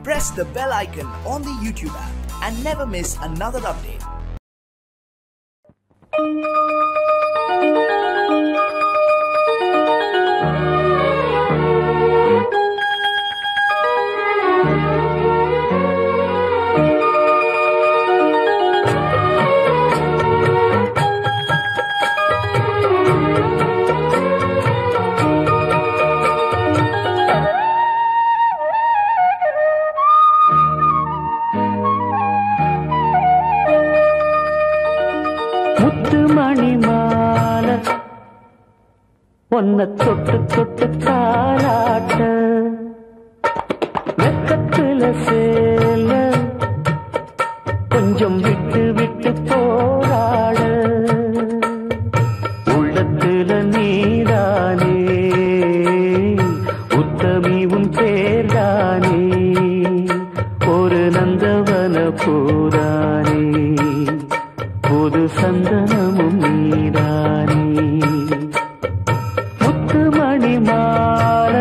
press the bell icon on the YouTube app and never miss another update. முத்து மணி மாலை ஒன்ன தொட்டு தொட்டு தாராட்ட வெக்கத்துல சேல கொஞ்சம் விட்டு விட்டு போராட உள்ளத்துல நீதானே உத்தமி உன் பேர்தானே ஒரு நந்தவன பூரானே புது சந்தனமும் நீதானே முத்துமணி மால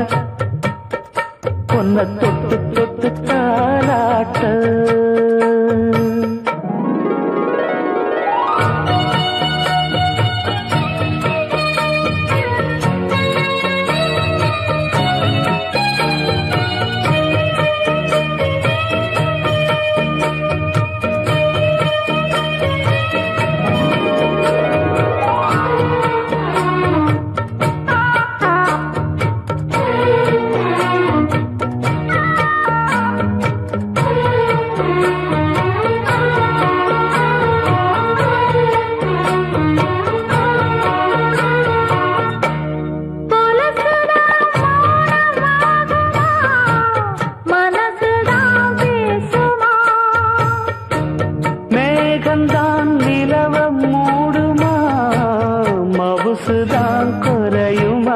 பொன்ன தொட்டு தொட்டு தாலாட்ட மேகந்தான் நிலவ மூடுமா மவுசுதான் குறையுமா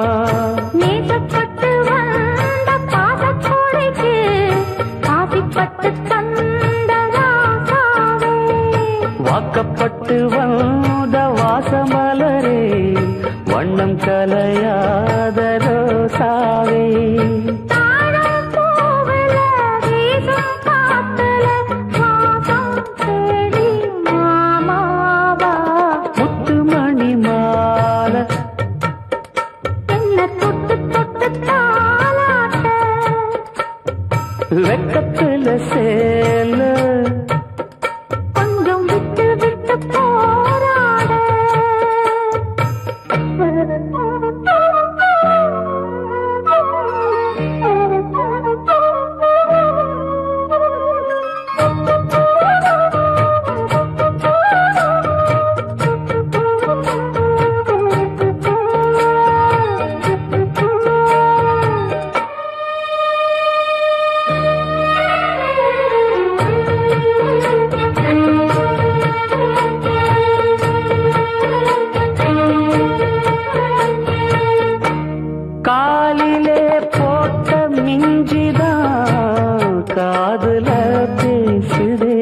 வாக்கப்பட்டு வந்த வாசமலரே வண்ணம் கலையாத ரோசாவே முத்துமணி மாலை வெக்கத்துல சேல கொஞ்சம் விட்டு விட்டு போராட காலிலே போட்ட மிஞ்சிதான் காதுல பேசுதே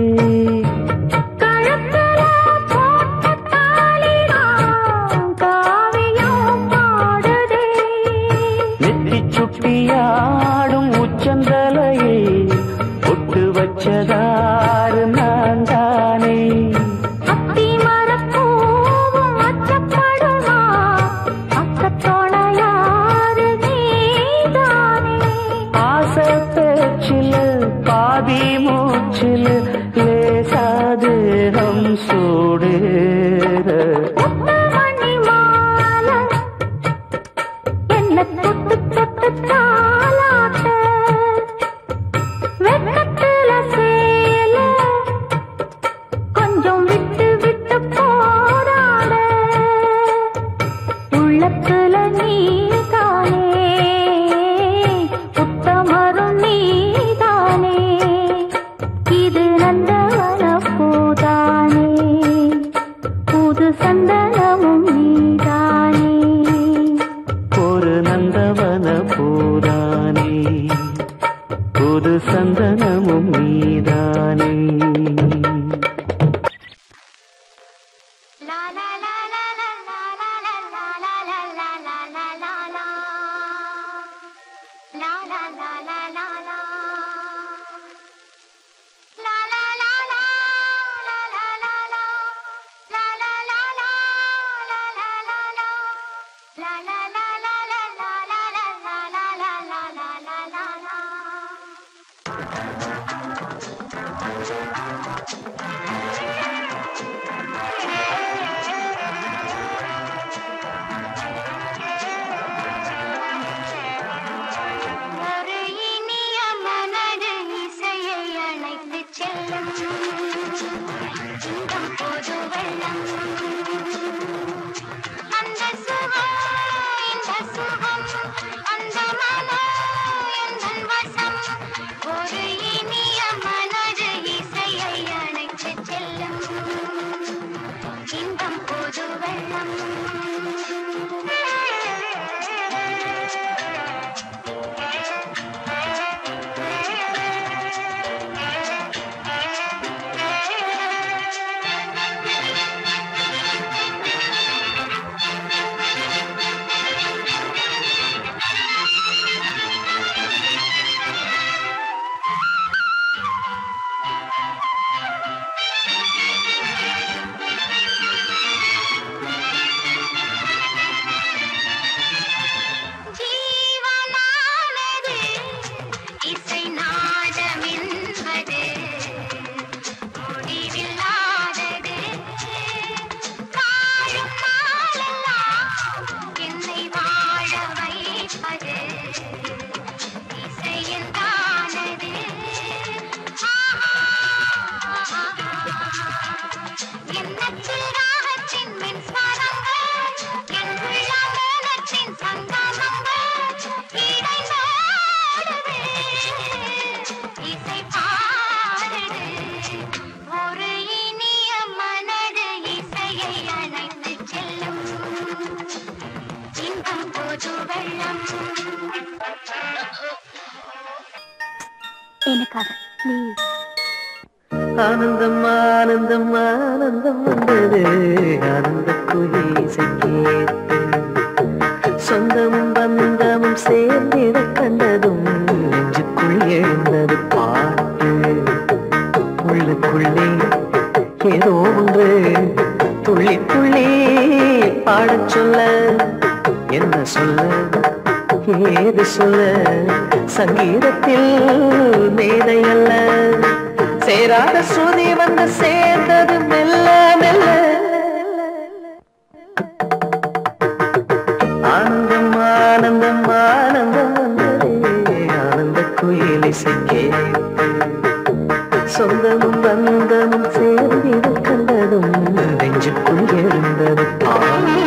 கழுத்துல போட்ட தாலிதான் காவியம் பாடுதே நெத்தி சுட்டியாடும் உச்சந்தலையை ஒட்டு வச்சதாறு நான் தானே அத்தி மரப்பூவும் அச்சப்படுமா அக்கத்தோணையாறு நீதானே ஆசை பேச்சில் பாதி மூச்சில் லேசாதேகம் சூடேற முத்துமணி மாலை என்ன தொட்டு தொட்டு தாலாட்ட வெக்கத்துல சேல கொஞ்சம் விட்டு விட்டு போராட உள்ளத்துல நீதானே உத்தமரும் நீதானே இது நந்தவன பூதானே புது சந்தனமும் நீதானே ஒரு நந்தவன பூரானே புது சந்தனமும் நீதானே La la la la la la la la la la la la la la la la. La la la la la la. ஒரு இனிய மனது இசையை அழைத்து செல்லும் இன்பம் பொது வெள்ளம் அந்த சுகம் இந்த சுகம் அந்த மனம் எந்தன் வசம் ஒரு இனிய மனது இசையை அழைத்து செல்லும் இன்பம் பொது வெள்ளம் ஜீவனானது இசை நாதமென்பது முடிவில்லாதது வாழும் நாளெல்லாம் என்னை வாழ வைப்பது இசையில் தானது எண்ணத்தில் ராகத்தின் மின்சாரங்கள் என் உள்ளாங்கலத்தின் சங்கமங்கள் இணைந்தாடுது இசை பாடுது ஒரு இனிய மனது இசையை அணைத்து செல்லும் இன்பம் போது வெள்ளம் எனக்காக ப்ளீஸ் ஆனந்தம் ஆனந்தம் ஆனந்தம் வந்தது ஆனந்த குயிசை கேட்டு சொந்தமும் பந்தமும் சேர்ந்திட கண்டதும் நெஞ்சுக்குள் எழுந்தது பாட்டு உள்ளுக்குள்ளே ஏதோ ஒன்று துள்ளி துள்ளி பாடச் சொல்ல என்ன சொல்ல ஏது சொல்ல சங்கீதத்தில் மேதை அல்ல சேராத ஸ்ருதி வந்து சேர்ந்தது மெல்ல மெல்ல ஆனந்தம் ஆனந்தம் ஆனந்தம் வந்ததே ஆனந்த குயில் இசை கேட்டு சொந்தமும் பந்தமும் சேர்ந்திட கண்டதும் நெஞ்சுக்குள் எழுந்தது பாட்டு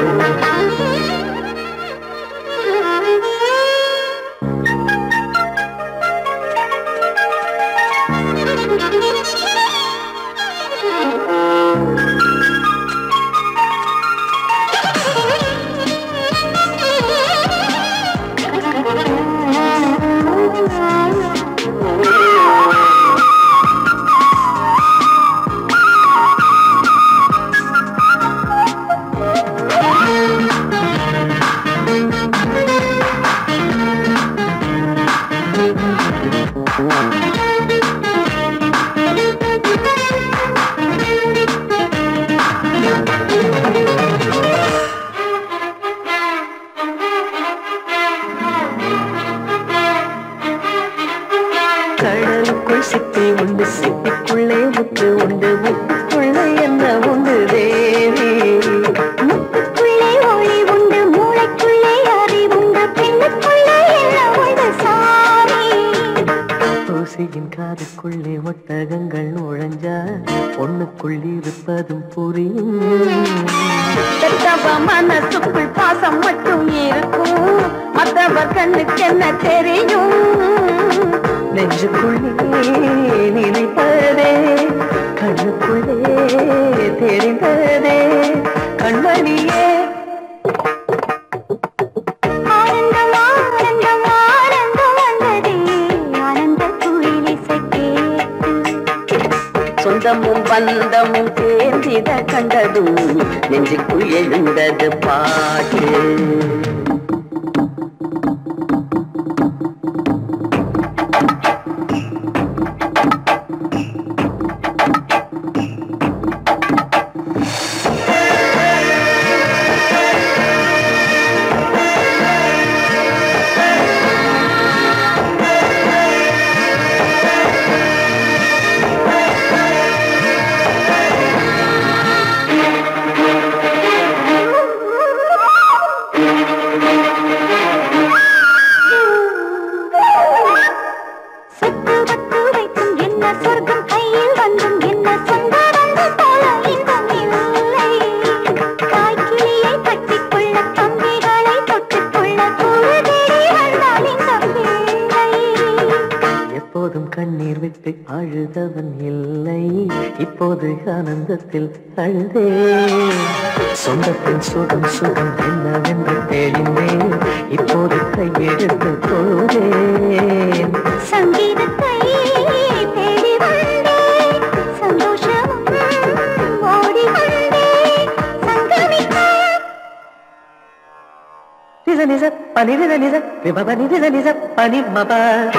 கடலுக்குள் சிப்பி உண்டு சிப்பிக்குள்ளே முத்து உண்டு முத்துக்குள்ளே என்ன உண்டு தேவி முத்துக்குள்ளே ஒளி உண்டு மூளைக்குள்ளே அறிவுண்டு பெண்ணுக்குள்ளே என்ன உண்டு சாமி தூசியின் காதுக்குள்ளே ஒட்டகங்கள் நுழைஞ்சா பொண்ணுக்குள் இருப்பதும் புரியும் பெத்தவ மனசுக்குள் பாசம் மட்டும் இருக்கும் மத்தவர் கண்ணுக்கு என்ன தெரியும் நெஞ்சுக்குள்ளே நினைப்பதே கண்ணுக்குள்ளே தெரிந்ததே கண்மணியே ஆனந்தம் ஆனந்தம் ஆனந்தம் வந்ததே ஆனந்த குயிலிசை கேட்டு சொந்தமும் பந்தமும் சேர்ந்திட கண்டதும் நெஞ்சுக்குள் எழுந்தது பாட்டு எப்போதும் கண்ணீர் விட்டு அழுதவன் இல்லை இப்போது ஆனந்தத்தில் அழுதே சொந்தத்தின் சுகம் சுகம் என்னவென்று தெரிந்தேன் இப்போது கையெடுத்து தொழுதேன் சங்கீதத்தை தேடி வந்தேன் சந்தோஷமும் ஓடி வந்தேன் சங்கமிக்க நிஜ நிஜ பனி நிஜ நிஜ விபவ நிஜ நிஜ பனி மப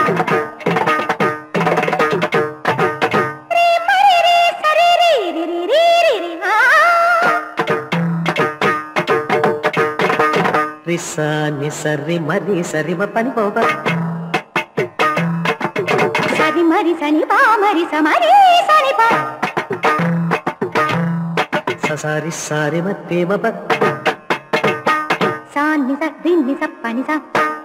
ரிசா நிசரி மரி சரி ம பனி போப சரி மரி சனி பா மரி சமரி சனி பா சசாரி சாரி மத்தே மப சா நிச ரின் நிச பனி சா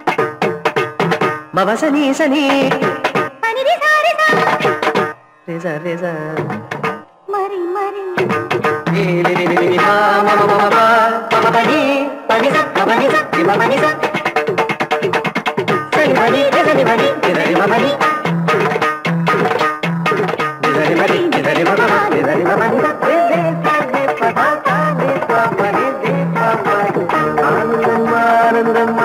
மப சனி சனி பனி ரி சா ரி சா ரிசா ரிசா மரி மரி ரே ரே ரே ரே ரே மா மா மா மா மா மா பனி பனி ச ம பனி ச ரி ம பனி ச சரி பனி ரிச ரி பனி ரிச ரி ம பனி ரிச ரி பனி ரிச ரி ம ப ரிச ரி ம பனி ச ரே ரே ச ரே ப ப ச ரே ப ப ரே ரே ப ப ஆனந்தம் ஆனந்தம்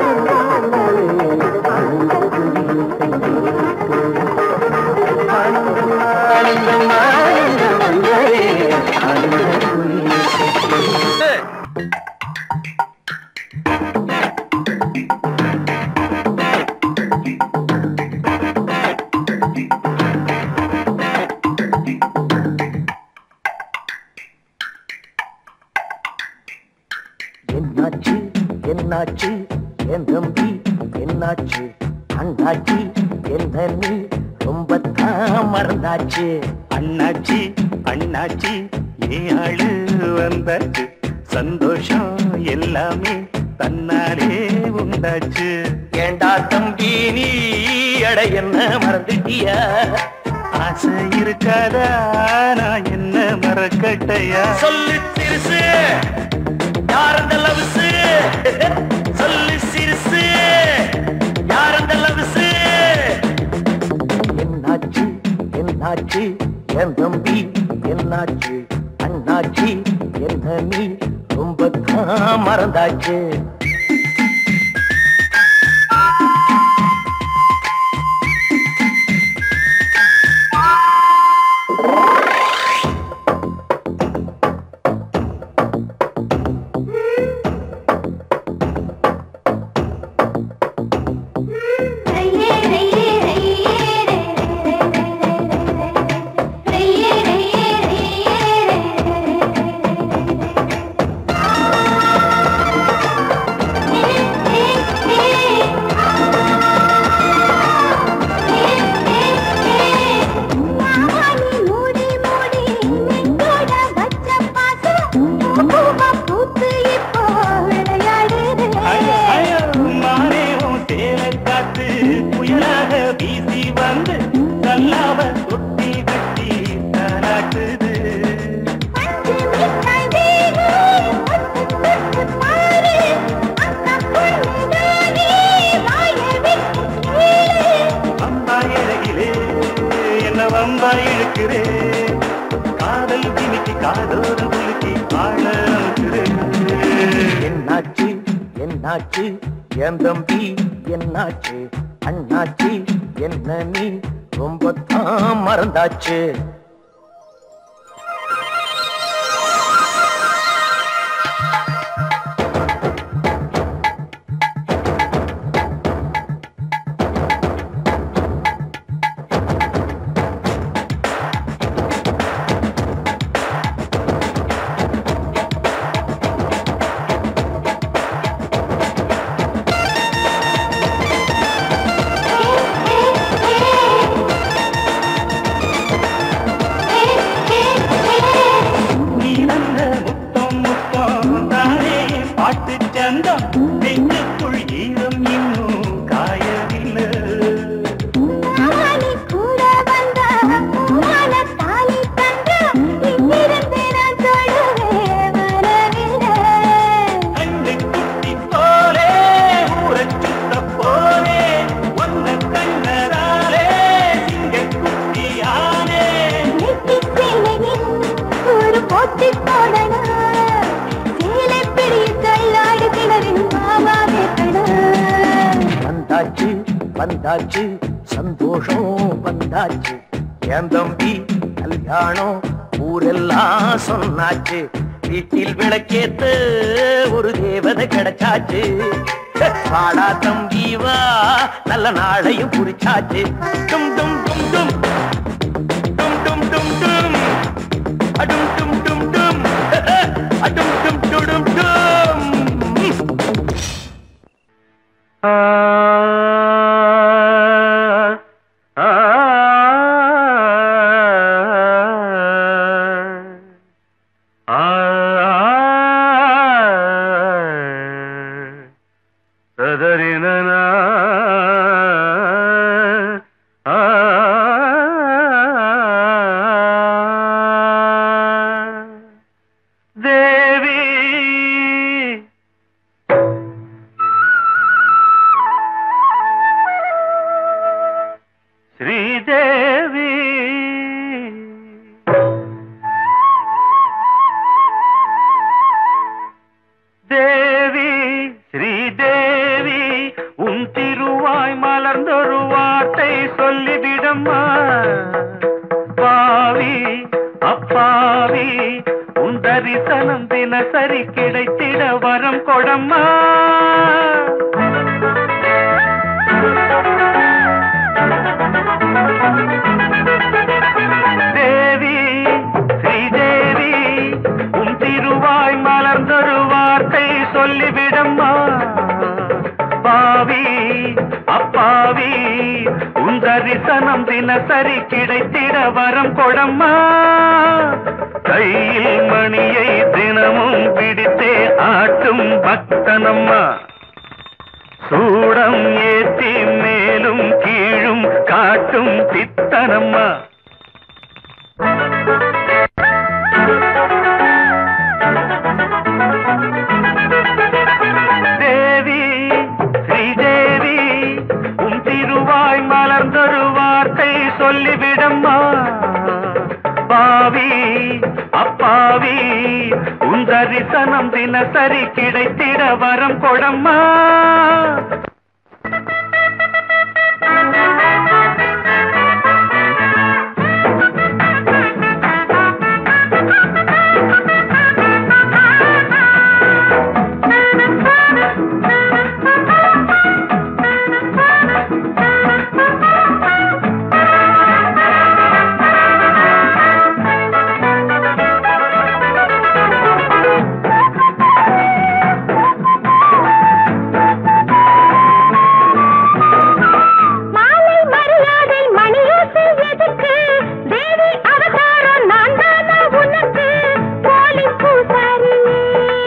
ஆனந்தம் ஆனந்தம் ஆனந்தம் வந்ததே ஆனந்த குயில் என்னாச்சு என்னாச்சு என் தம்பி என்னாச்சு அண்ணாச்சி என்ன நீ ரொம்ப தான் மறந்தாச்சு அண்ணாச்சி அண்ணாச்சி ஏ ஆளு வந்தாச்சு சந்தோஷம் எல்லாமே தன்னாலே உண்டாச்சு ஏண்டா தம்பி நீ அட என்ன மறந்துட்டியா ஆசை இருக்காதா நான் என்ன மறக்கட்டையா சொல்லு சிறுசு யார் அந்த லவ்ஸு சொல்லு சிறுசு யார் அந்த லவ்ஸு என்னாச்சு என்னாச்சு என் தம்பி என்னாச்சு அண்ணாச்சி என்ன நீ ரொம்ப தான் மறந்தாச்சு ரையே ரையே ரையே ரையே ரையே மூடி மூடி நெஞ்சோட வச்ச பாசம் பூத்து இப்போ விளையாடுது மாறே உன் தேலை காத்து புயலாக வீசி வந்து கல்லாவ தொட்டி கட்டி தாராட்டுது பஞ்சு மிட்டாய் வேணும் தொட்டு தொட்டு பாரு அக்கா பொண்ணுதானே வாய விட்டு கேளு வம்பா இழகிலே என்ன வம்பா இழுக்கிறே காதல் கிணிக்கு காதோடு குலுக்கி ஆழ என்னாச்சு என்னாச்சு என் தம்பி என்னாச்சு அண்ணாச்சி என்ன நீ ரொம்ப தான் மறந்தாச்சு ஏ வந்தாச்சு சந்தோஷம் வந்தாச்சு என் தம்பி கல்யாணம் ஊரெல்லாம் சொன்னாச்சு வீட்டில் விளக்கேத்து ஒரு தேவதை கிடைச்சாச்சு வாடா தம்பி வா நல்ல நாளையும் குறிச்சாச்சு டும் டும் டும் டும் டும் டும் டும் டும் அடும் டும் டும் டும் அடும் டும் டும் டும் டும் தேவி ஸ்ரீதேவி தேவி ஸ்ரீதேவி உன் திருவாய் மலர்ந்தொரு வார்த்தை சொல்லிவிடம்மா பாவி அப்பாவி உன் தரிசனம் தினசரி கிடைத்திட வரம் கொடம்மா தேவி ஸ்ரீதேவி உன் திருவாய் மலர்ந்தொரு வார்த்தை சொல்லிவிடம்மா பாவி அப்பாவி உன் தரிசனம் தினசரி கிடைத்திட வரம் கொடம்மா கையில் மணியை தினமும் பிடித்தே ஆட்டும் பக்தனம்மா சூடம் ஏத்தி மேலும் கீழும் காட்டும் பித்தனம்மா தேவி ஸ்ரீதேவி உன் திருவாய் மலர்ந்தொரு வார்த்தை சொல்லிவிடம்மா பாவி அப்பாவி உன் தரிசனம் தினசரி கிடைத்திட வரம் கொடம்மா மாலை மரியாதை மணியோசை எதுக்கு தேவி அவதாரம் நான் தானா உனக்கு போலி பூசாரியே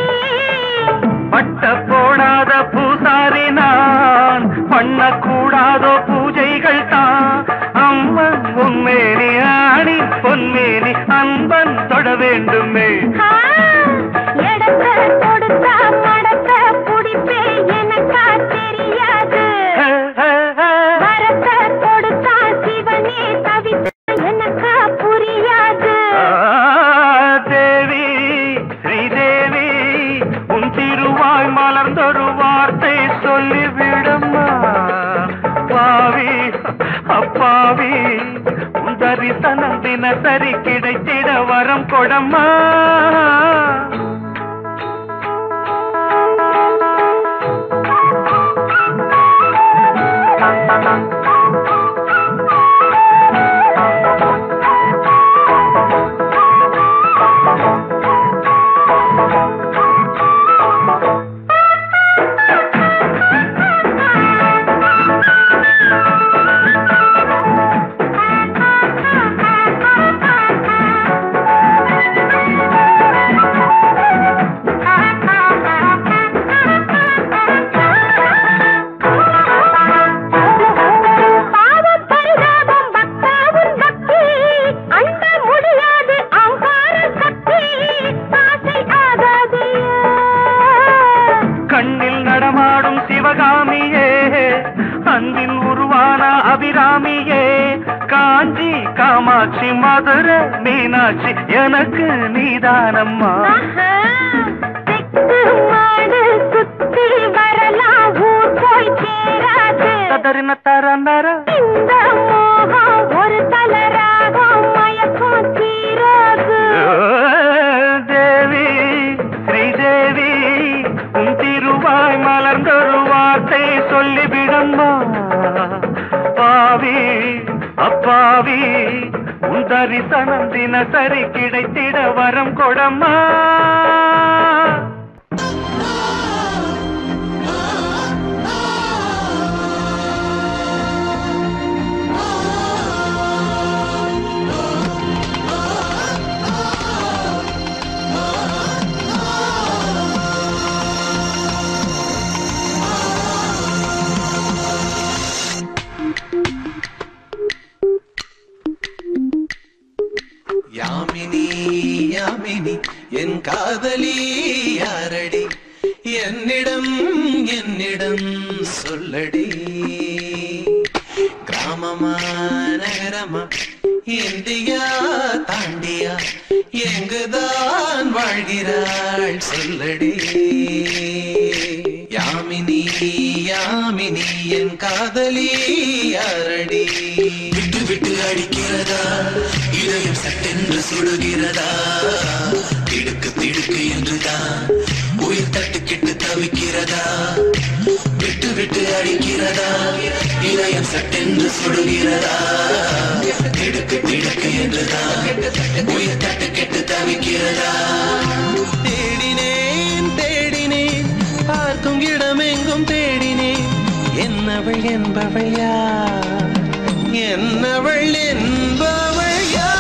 பட்ட போடாத பூசாரி நான் பண்ணக்கூடாதோ பூஜைகள் தான் அம்மன் உன்மேனி ஆணி பொன்மேனி அன்பன் தொட வேண்டுமே ஆ, எடத்த கொடுத்தா மடத்த புடிப்பே எனக்கா தெரியாது ஹே, ஹே, ஹே. வரத்த கொடுத்தா சிவனே தவித்த எனக்கா புரியாது ஆ, தேவி ஸ்ரீதேவி உன் திருவாய் மலர்ந்தொரு வார்த்தை சொல்லிவிடம்மா பாவி அப்பாவி உன் தரிசனம் தினசரி கிடைத்திட வரம் கொடம்மா பாவம் பரிதாபம் பக்தாவும் பக்தி அண்ட முடியாது அங்கார சக்தி ஆசை ஆகாதையா கண்ணில் நடமாடும் சிவகாமியே அன்பின் உருவான அபிராமியே காஞ்சி காமாட்சி மதுரை மீனாட்சி எனக்கு நீதானம்மா ஆஹா, தெக்கு மாடு சுத்தி வரலாம் ஊர் போய் சேராது தத தரின தரந்தர இந்த மோகம் ஒரு தலராகம் மயக்கம் தீராது தேவி ஸ்ரீதேவி உன் திருவாய் மலர்ந்தொரு வார்த்தை சொல்லிவிடம்மா பாவி அப்பாவி உன் தரிசனம் தினசரி கிடைத்திட வரம் கொடம்மா யாமினி யாமினி என் காதலி யாரடி என்னிடம் என்னிடம் சொல்லடி கிராமமா நகரமா இந்தியா தாண்டியா எங்குதான் வாழ்கிறாள் சொல்லடி யாமினி யாமினி என் காதலி யாரடி விட்டு விட்டு அடிக்கிறதா இதயம் சட்டென்று சுடுகிறதா திடுக்கு திடுக்கு என்றுதான் உயிர் தட்டு கெட்டு தவிக்கிறதா விட்டு விட்டு அடிக்கிறதா இதயம் சட்டென்று சுடுகிறதா திடுக்கு திடுக்கு என்றுதான் உயிர் தட்டு கெட்டு தவிக்கிறதா தேடினேன் தேடினேன் பார்க்கும் இடமெங்கும் தேடினேன் என்னவள் என்பவள் யார் என்னவள் என்பவள் யார்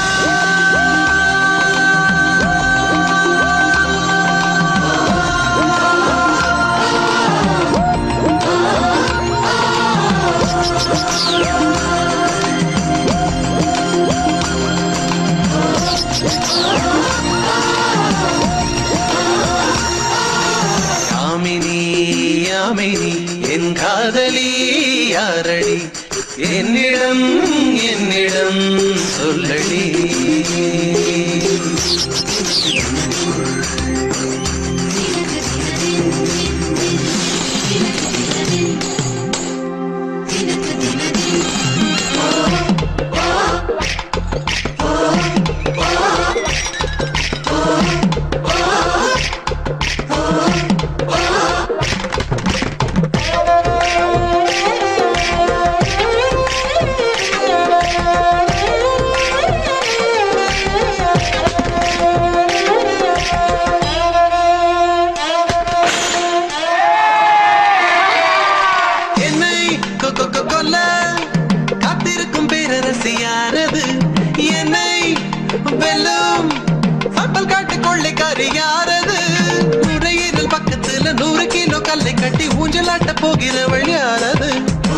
யாமினி யாமினி என் காதலி யாரடி என்னிடம் என்னிடம் சொல்லடி என்னை கொ- கொ- கொ- கொல்ல காத்திருக்கும் பேரரசி யாரது என்னை வெல்லும் சப்பல் காட்டு கொள்ளைக்காரி யாரது நுரையீரல் பக்கத்துல நூறு கிலோ கல்லை கட்டி ஊஞ்சலாட்ட போகிறவள் யாரது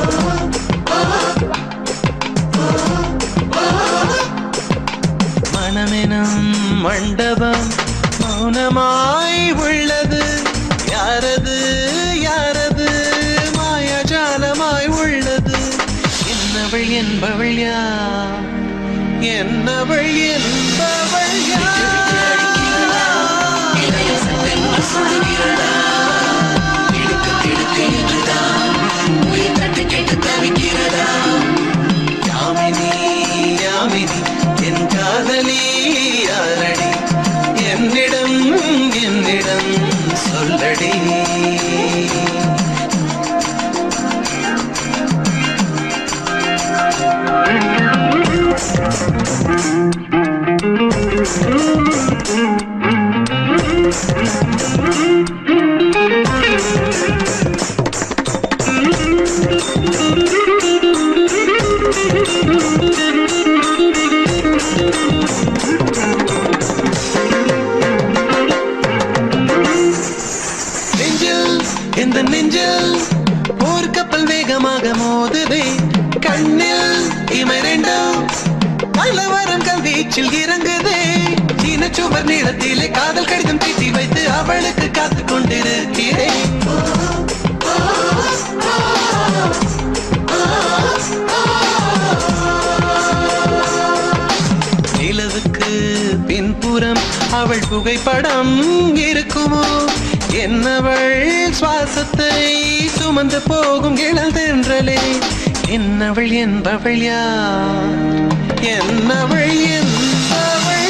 மனமெனும் மண்டபம் மௌனமாய் உள்ளது யாரது யாரது மாயாஜாலமாய் உள்ளது என்னவள் என்பவள் யார் என்னவள் என்பவள் யாமினி யாமினி என் காதலி யாரடி என்னிடம் என்னிடம் சொல்லடி நெஞ்சில் இந்த நெஞ்சில் ஒரு கப்பல் வேகமாக மோதுதே கண்ணில் இமை ரெண்டும் கலவரம் கல்வீச்சில் இறங்குதே சீன சுவர் நீளத்திலே காதல் கடிதம் தீட்டி வைத்து அவளுக்கு காத்து கொண்டிருக்கிறேன் நிலவுக்கு பின்புறம் அவள் புகைப்படம் இருக்குமோ என்னவள் சுவாசத்தை சுமந்து போகும் இழல் தென்றலே என்னவள் என்பவள் யார் என்னவள் என்பவள்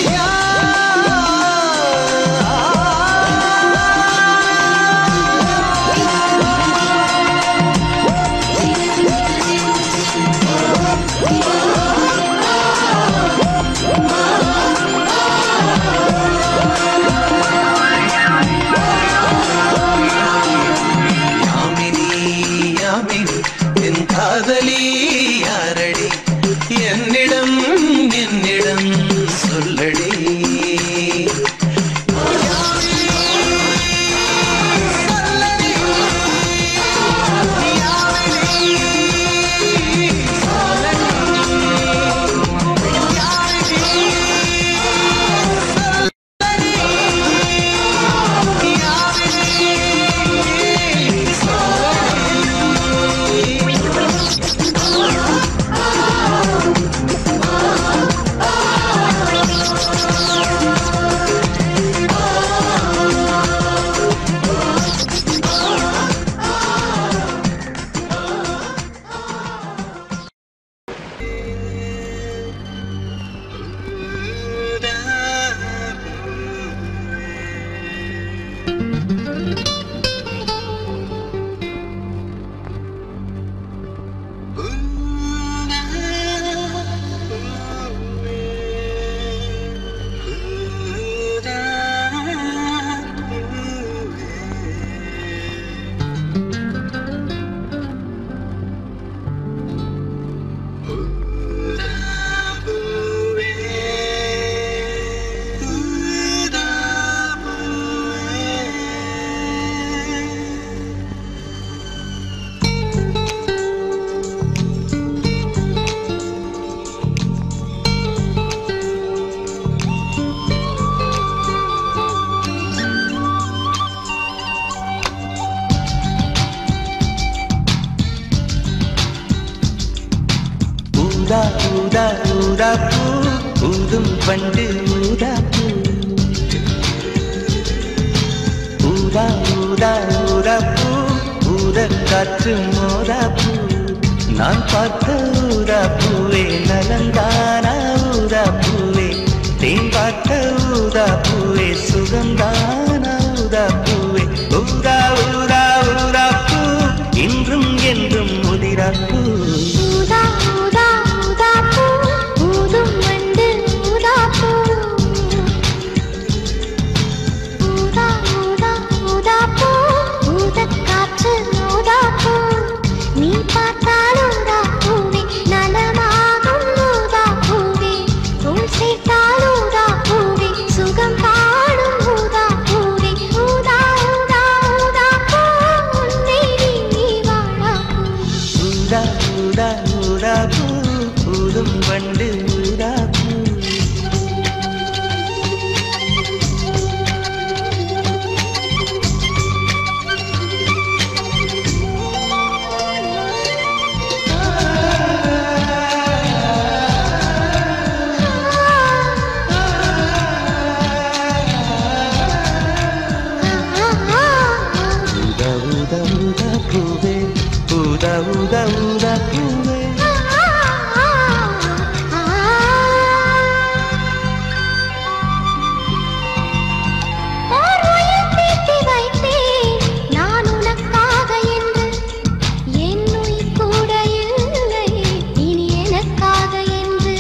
யாமினி யாமினி என் காதலி யாரடி என்னிடம் என்னிடம் சொல்லடி ஊதா ஊதா ஊதா பூ ஊதும் பண்டு ஊதா பூ ஊதா ஊதா ஊதா பூ ஊத காற்று மோதா பூ நான் பார்த்த ஊதா பூவே நலந்தானா ஊதா பூவே தேன் பார்த்த ஊதா பூவே சுகந்தானா ஊதா பூவே ஊதா ஊதா ஊதா பூ இன்றும் என்றும் முதிரா பூ ஊதா ஊதா ஊதா பூ ஊதும் வண்டு ஊதா பூ ஊதா ஊதா ஊதா பூ ஊதக் காற்று ஊதா பூ நீ பார்த்தால் ஊதா பூவே நலமாகும் ஊதா பூவே உள் சேர்த்தால் ஊதா பூவே சுகம் பாடும் ஊதா பூவே ஊதா ஊதா ஊதா பூ உன்னை நீ வாழா பூ ஊதா ஊதா ஊதா பூ ஊதும் வண்டு ஊதா பூ ஊதா ஊதா ஊதா பூவே ஊதா ஊதா ஊதா பூவே ஓர் உயிர் தீட்டி வைத்தேன் நான் உனக்காக என்று என் உயிர் கூட இல்லை இனி எனக்காக என்று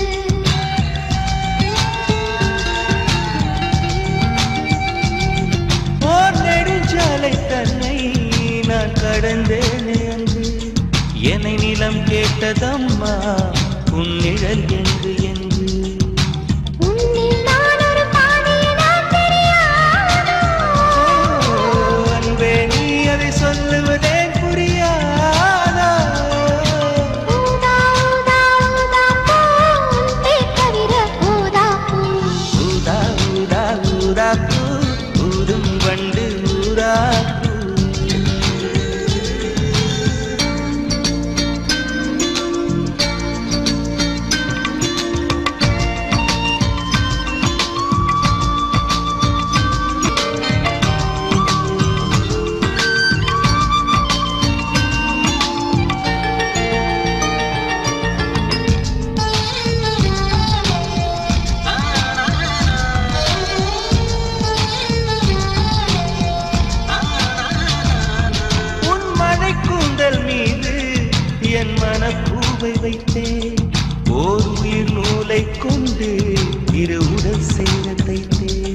ஓர் நெடுஞ்சாலை தன்னை நான் கடந்தேனே அன்று என்னை நிலம் கேட்டதம்மா உன் நிழல் என்று என்று உன்னில் நான் ஒரு பாதையென தெரியாதோ ஓ, அன்பே நீ அதை சொல்லுவதே புரியாதா ஊதா ஊதா ஊதா பூ உன்னை தவிர ஊதா பூ ஊதா ஊதா ஊதா பூ ஊதும் வண்டு ஊதா பூ ஊதா வைத்தேன் ஓர் உயிர் நூலை கொண்டு இரு உடல் சேர தைத்தேன்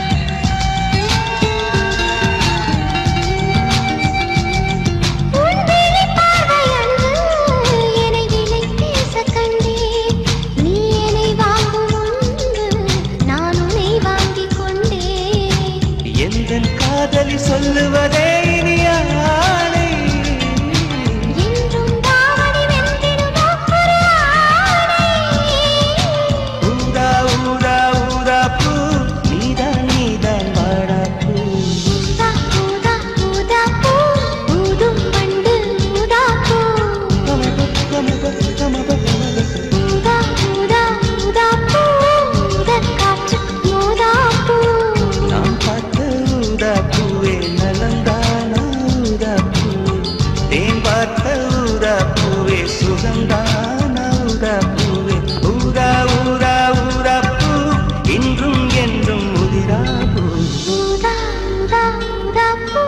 உன்விழி பார்வையன்று என்னை விலை பேசக் கண்டேன். நீ என்னை வாங்கும் முன்பு நான் உன்னை வாங்கிக் கொண்டேன். எந்தன் காதலி சொல்லுவதே இனியானை என்றும் தாவணி வென்றிடுமோ ஒரு ஆணை. ஊதா ஊதா ஊதா பூ நீதான் நீதான் வாடா பூ ஊதா, ஊதா, ஊதா பூ, ஊதும் வண்டு ஊதா பூ. கமப கமப கமப கமப ஊதா, ஊதா, ஊதா பூ, ஊதக் காற்று ஊதா பூ. நான் பார்த்த ஊதா பூவே நலந்தானா ஊதா பூ தேன் பார்த்த ஊதா பூவே சுகந்தானா ஊதா பூவே ஊதா ஊதா ஊதா பூ இன்றும் என்றும் உதிரா பூ ஊதா, ஊதா, ஊதா பூ.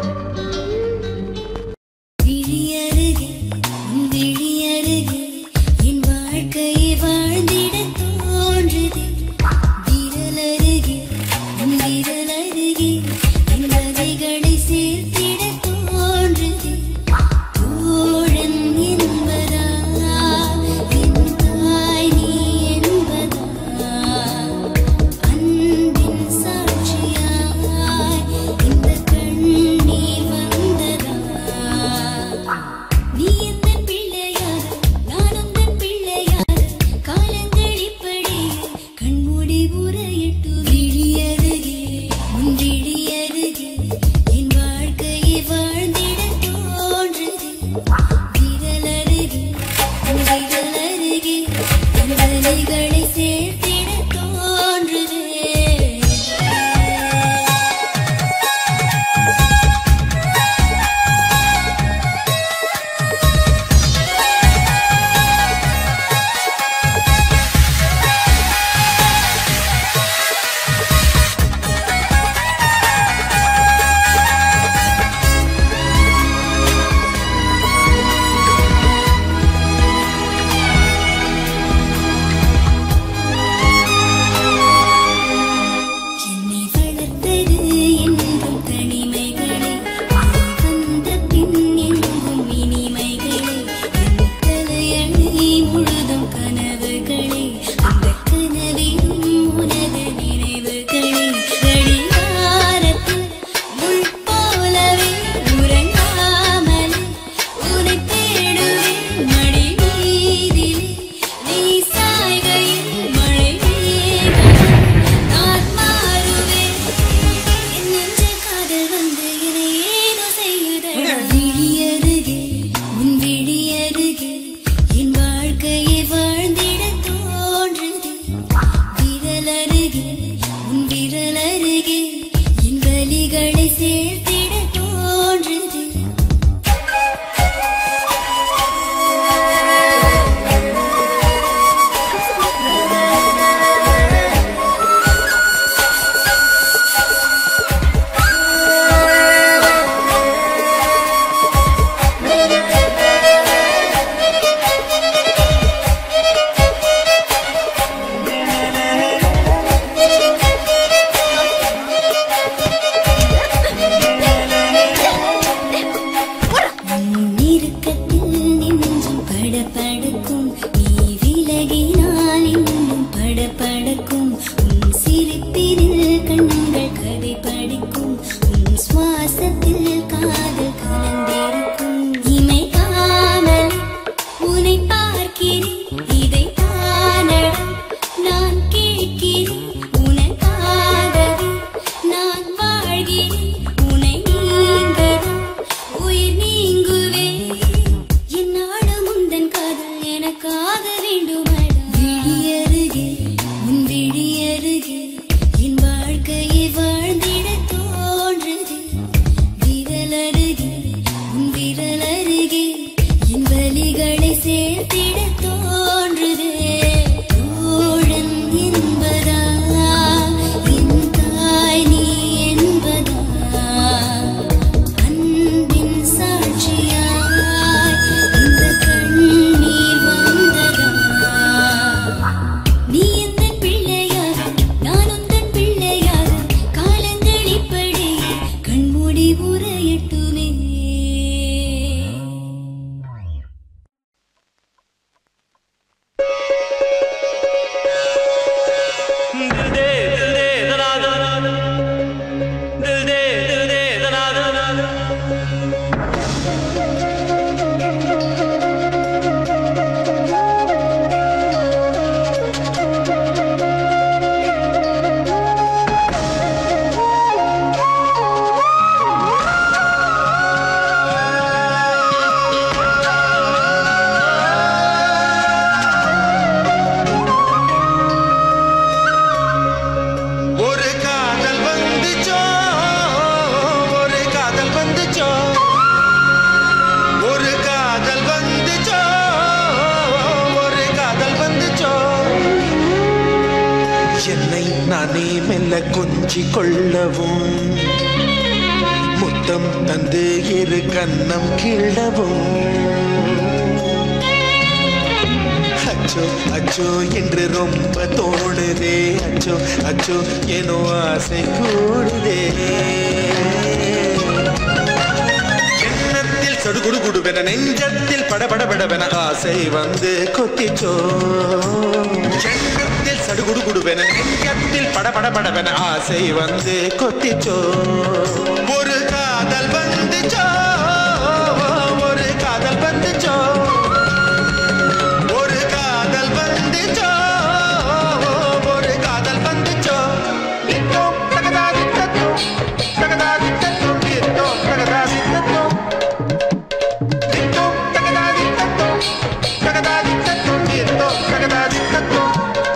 விழியருகே உன் விழியருகே என் வாழ்க்கையை வாழ்ந்திடத் தோன்றுதே விரலருகே உன் விரலருகே என் வகைகளை சேர்த்திடத் தோன்றுதே தோழன் என்பதா என் தாய் நீ என்பதா அன்பின் சாட்சியாய் இந்த கண்ணீர் வந்ததா நீ எந்தன் பிள்ளையாக நான் உந்தன் பிள்ளையாக கால நானே மெல்ல கொஞ்சி கொள்ளவும் முத்தம் தந்து இரு கண்ணம் கிள்ளவும் அச்சோ அச்சோ என்று ரொம்ப தோணுதே அச்சோ அச்சோ ஏனோ ஆசை கூடுதே எண்ணத்தில் சடுகுடு குடுவென நெஞ்சத்தில் படபடபடவென ஆசை வந்து கொத்திச்சோ எண்ணத்தில் சடுகுடு குடுவென நெஞ்சத்தில் படபடபடவென ஆசை வந்து கொத்திச்சோ ஒரு காதல் வந்துச்சோ ஒரு காதல் வந்துச்சோ ஒரு காதல் வந்துச்சோ ஒரு காதல் வந்துச்சோ இத்தோம் தகதாதி தத்தோம் தகதாதி தத்தோம் இத்தோம் தகதாதி தத்தோம் இத்தோம் தகதாதி தத்தோம் தகதாதி தத்தோம் இத்தோம் தகதாதி தத்தோம்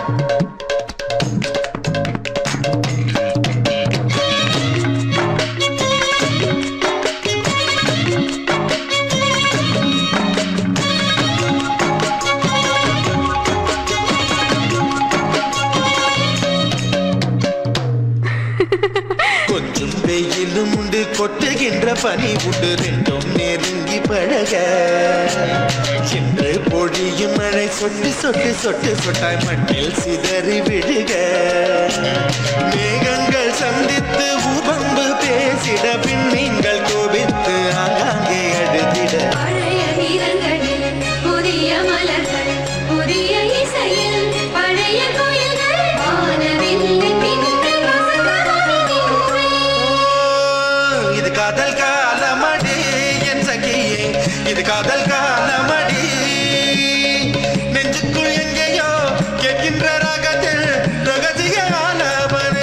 கொஞ்சம் வெயிலும் உண்டு கொட்டுகின்ற பனி உண்டு ரெண்டும் நெருங்கி பழக இன்று பொழியும் மழை சொட்டு சொட்டு சொட்டு சொட்டாய் மண்ணில் சிதறி விழுக மேகங்கள் சந்தித்து உபம்பு பேசிட விண்மீன்கள் கோபித்து ஆங்காங்கே அழுதிட பழைய கீதங்களில் புதிய மலர்கள் புதிய இசையில் பழைய கோயில்கள் வானவில்லை பின்னி வசந்தமாய் இது காதல் காலமடி என் சகியே இது காதல் காலமடி நெஞ்சுக்குள் எங்கேயோ கேட்கின்ற ராகத்தில் ரகசியமானவனே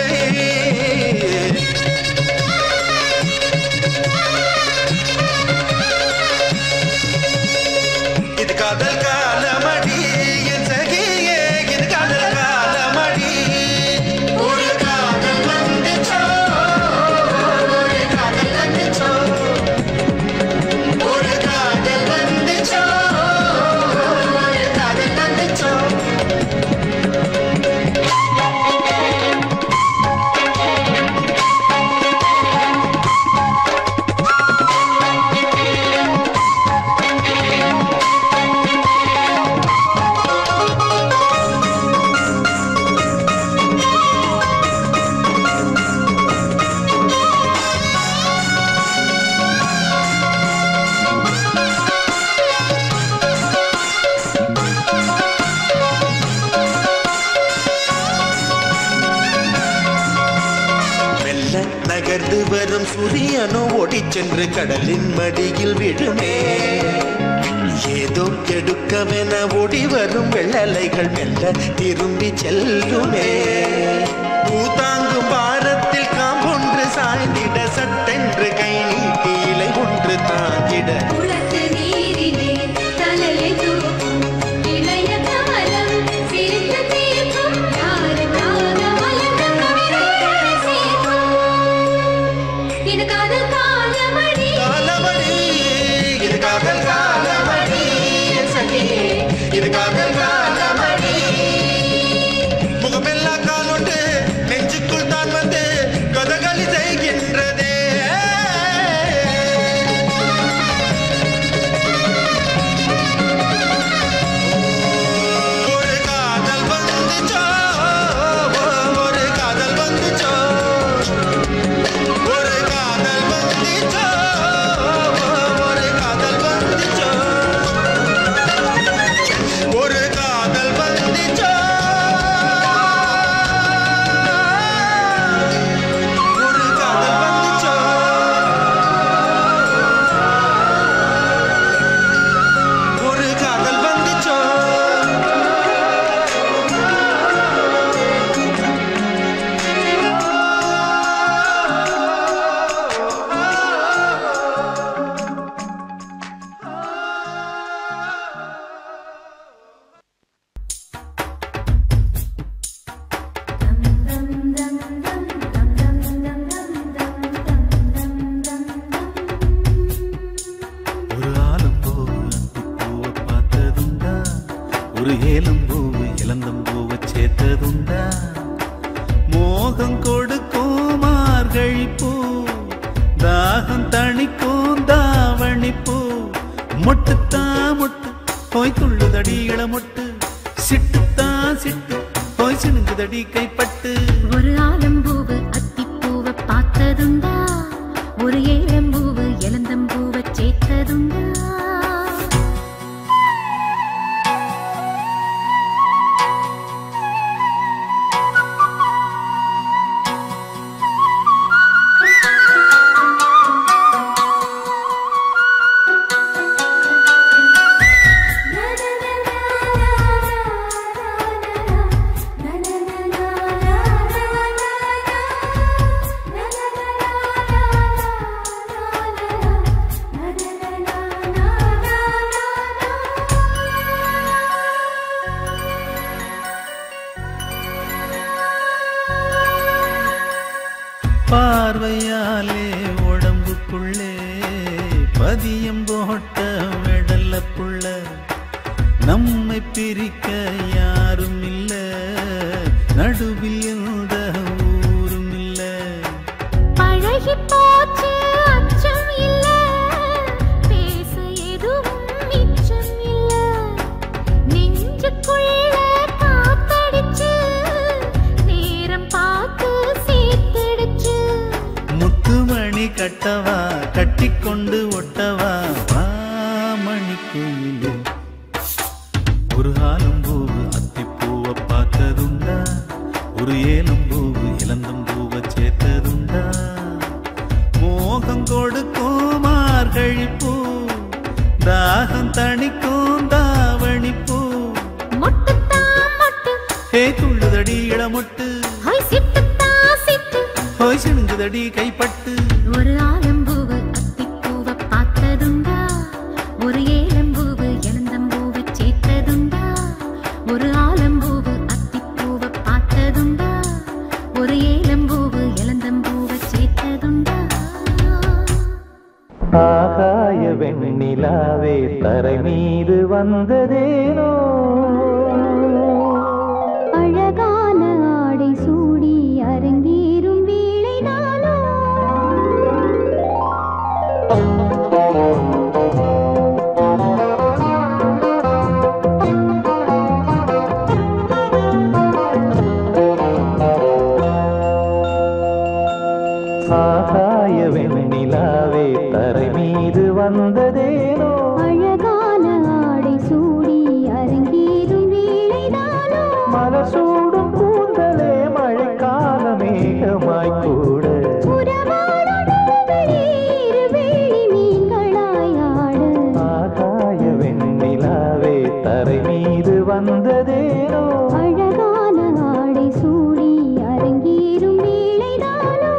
இது காதல் காலமடி என் சகியே இது காதல் காலமடி ஒரு காதல் வந்துச்சோ ஒரு காதல் வந்துச்சோ ஒரு காதல் வந்துச்சோ ஒரு காதல் வந்துச்சோ மெல்ல நகர்ந்து வரும் சூரியனோ ஓடிச் சென்று கடலின் மடியில் விழுமே ஏதோ கெடுக்கவென ஓடி வரும் வெள்ளலைகள் மெல்ல திரும்பி செல்லுமே பூதாங்கும் பாரத்தில் காம்பொன்று சாய்ந்திட சட்டென்று கை நீட்டி இலை ஒன்று தாங்கிட குளத்து நீரிலே தலையை தூக்கும் இளைய கமலம் சிரித்து தீர்க்கும் யாருக்காக மலர்ந்த கவிதைகளை சேர்க்கும் இது காதல் காலமடி காலமணி இது காதல் காலமணி என் சகியே இது காதல் காலமணி முகமெல்லா காலொண்டு நெஞ்சுக்குள் தான் வந்து கதகளி செய்கின்றதே ஒரு காதல் வந்துச்சோ ஒரு காதல் வந்துச்சோ ஒரு காதல் வந்துச்சோ ஒரு காதல் வந்துச்சோ ஒரு காதல் வந்துச்சோ ஒரு காதல் வந்துச்சோ ஒரு காதல் வந்துச்சோ ஒரு ஆலம் பூவு பூவை பார்த்ததுண்டா ஒரு ஏலம் பூவு இளந்தம் பூவை சேர்த்ததுண்டா மோக மோகம் கொடுக்கும் மார்கழி பூ தாகம் தணிக்கும் தாவணி பூ மொட்டுத்தான் மொட்டு போய் துள்ளுதடி இளமொட்டு சிட்டுத்தான் சிட்டு போய் சினுங்குதடி கைப்பட்டு ஒரு ஆலம்பூவு அத்திப்பூவை பார்த்ததுண்டா ஒரு ஏழம்பூவு இளந்தம்பூவை சேர்த்ததுண்டா பார்வையாலே உடம்புக்குள்ளே பதியம் போட்ட வெடல்ல புள்ள நம்மை பிரிக்க யாரும் இல்ல நடுவில் எந்த ஊரும் இல்ல பழகி போச்சு அச்சம் இல்ல பேச எதுவும் மிச்சம் இல்ல நெஞ்சுக்குள்ள காத்தடிச்சு நேரம் பார்த்து சேர்த்தடிச்சு முத்துமணி கட்டவா கட்டிக்கொண்டு ஒட்டவா வா மணிக்குயிலே ஒரு ஆலம்பூவு அத்திப்பூவை பார்த்ததுண்டா ஒரு ஏலம்பூவு இளந்தம்பூவை சேர்த்ததுண்டா மோகம் கொடுக்கும் மார்கழி பூ தாகம் தணிக்கும் தாவணி பூ மொட்டுத்தான் மொட்டு ஹே துள்ளுதடி இளமொட்டு ஹோய் சிட்டுத்தான் சிட்டு ஹோய் சிணுங்குதடி கைப்பட்டு ஒரு ஆலம்பூவு அத்திப்பூவை பார்த்ததுண்டா ஒரு ஏலம்பூவு இளந்தம்பூவை சேர்த்ததுண்டா ஒரு ஆலம்பூவு அத்திப்பூவை பார்த்ததுண்டா ஒரு ஏலம்பூவு இளந்தம்பூவை சேர்த்ததுண்டா ஆகாய வெண்ணிலாவே தரை மீது வந்ததேனோ அழகான ஆடை சூடி அரங்கேறும் வேளை நாளோ ஆகாய வெண்ணிலாவே தரை மீது வந்ததேனோ அழகான ஆடை சூடி அரங்கேறும் வேளை நாளோ மலர் சூடும் கூந்தலே மழைக்கால மேகமாய் கூட ஆகாய வெண்ணிலாவே தரை மீது வந்ததேனோ அழகான ஆடை சூடி அரங்கேறும் வேளைதானோ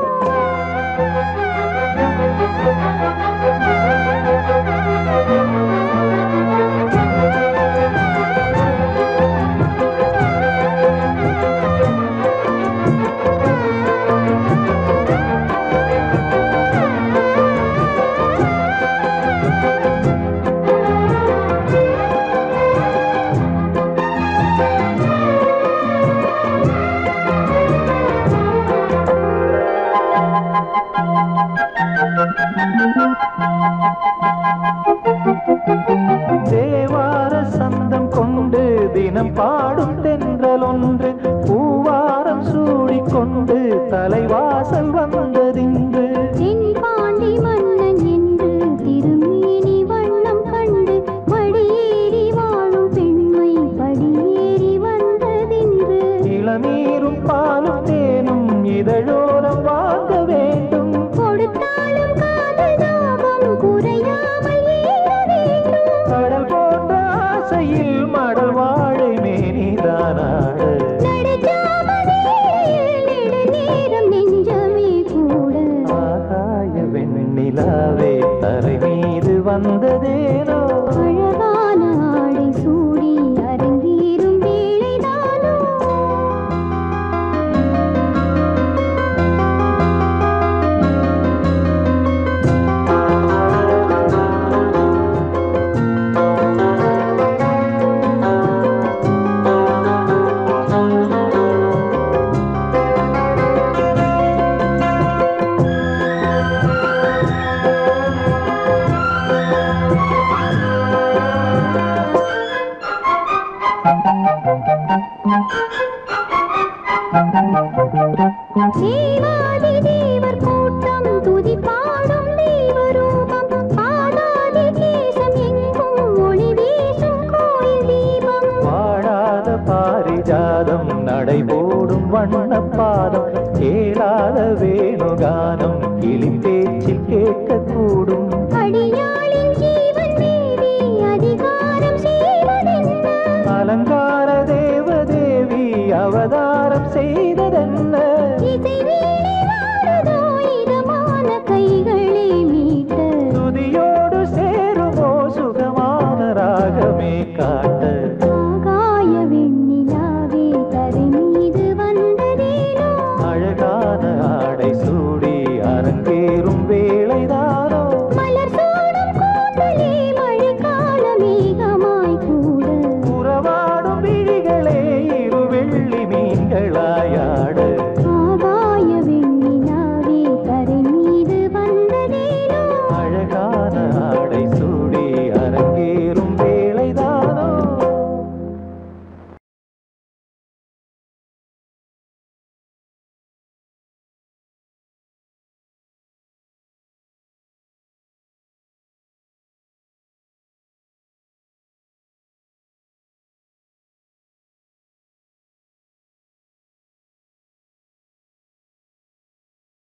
தேவார சந்தம் கொண்டு தினம் பாடும் தென்றல் ஒன்று பூவாரம் சூடிக்கொண்டு தலைவாசல் வந்ததின்று தென்பாண்டி மன்னன் என்று திருமேனி வண்ணம் கண்டு மடியேறி வாழும் பெண்மை படியேறி வந்ததென்று இளநீரும் பாலும் தேனும் இதழோரம் வாங்க வேண்டும் கொடுத்தாலும் காதல் தாபம் குறையாமல் ஏற வேண்டும் கடல் போன்ற ஆசையில் மடல் வாழை மேனிதானாடு நடுஜாம வேளையில் நெடுநேரம் நெஞ்சமே கூ தேவாதி தேவர் கூட்டம் துதி பாடும் தெய்வரூபம் பாதாதி கேசம் எங்கும் ஒளி வீசும் கோயில் தீபம் வாழாத பாரிஜாதம் நடைபோடும் வண்ணப்பாதம் கேளாத வேணுகானம் கிளி பேச்சில் கேட்கக்கூடும் அடியாளின் ஜீவன் தேவி அதிகாரம் செய்வதென்ன அலங்கார தேவதேவி அவதாரம் செய்